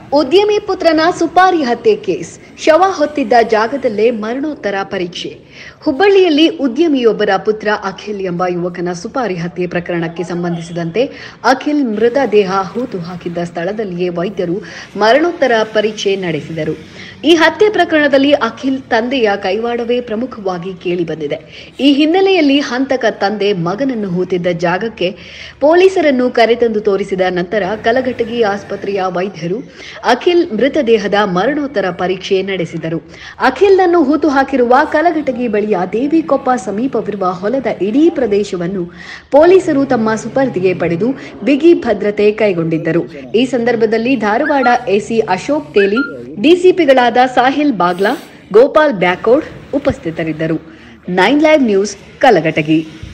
ಉದ್ಯಮಿ ಪುತ್ರನ ಸುಪಾರಿ ಹತ್ಯೆ ಕೇಸ್ ಶವ ಹೊತ್ತಿದ್ದ ಜಾಗದಲ್ಲೇ ಮರಣೋತ್ತರ ಪರೀಕ್ಷೆ ಹುಬ್ಬಳ್ಳಿಯಲ್ಲಿ ಉದ್ಯಮಿಯೊಬ್ಬರ ಪುತ್ರ ಅಖಿಲ್ ಎಂಬ ಯುವಕನ ಸುಪಾರಿ ಹತ್ಯೆ ಪ್ರಕರಣಕ್ಕೆ ಸಂಬಂಧಿಸಿದಂತೆ ಅಖಿಲ್ ಮೃತದೇಹ ಹೂತು ಹಾಕಿದ್ದ ಸ್ಥಳದಲ್ಲಿಯೇ ವೈದ್ಯರು ಮರಣೋತ್ತರ ಪರೀಕ್ಷೆ ನಡೆಸಿದರು ಈ ಹತ್ಯೆ ಪ್ರಕರಣದಲ್ಲಿ ಅಖಿಲ್ ತಂದೆಯ ಕೈವಾಡವೇ ಪ್ರಮುಖವಾಗಿ ಕೇಳಿಬಂದಿದೆ ಈ ಹಿನ್ನೆಲೆಯಲ್ಲಿ ಹಂತಕ ತಂದೆ ಮಗನನ್ನು ಹೂತಿದ್ದ ಜಾಗಕ್ಕೆ ಪೊಲೀಸರನ್ನು ಕರೆತಂದು ತೋರಿಸಿದ ನಂತರ ಕಲಘಟಗಿ ಆಸ್ಪತ್ರೆಯ ವೈದ್ಯರು ಅಖಿಲ್ ಮೃತದೇಹದ ಮರಣೋತ್ತರ ಪರೀಕ್ಷೆ ನಡೆಸಿದರು ಅಖಿಲ್ನನ್ನು ಹೂತು ಹಾಕಿರುವ ಕಲಘಟಗಿ ಬಳಿಯ ದೇವಿಕೊಪ್ಪ ಸಮೀಪವಿರುವ ಹೊಲದ ಇಡೀ ಪ್ರದೇಶವನ್ನು ಪೊಲೀಸರು ತಮ್ಮ ಸುಪರ್ದಿಗೆ ಪಡೆದು ಬಿಗಿ ಭದ್ರತೆ ಕೈಗೊಂಡಿದ್ದರು ಈ ಸಂದರ್ಭದಲ್ಲಿ ಧಾರವಾಡ ಎಸಿ ಅಶೋಕ್ ತೇಲಿ ಡಿಸಿಪಿಗಳಾದ ಸಾಹಿಲ್ ಬಾಗ್ಲಾ ಗೋಪಾಲ್ ಬ್ಯಾಕೋಡ್ ಉಪಸ್ಥಿತರಿದ್ದರು ನೈನ್ ಲೈವ್ ನ್ಯೂಸ್ ಕಲಘಟಗಿ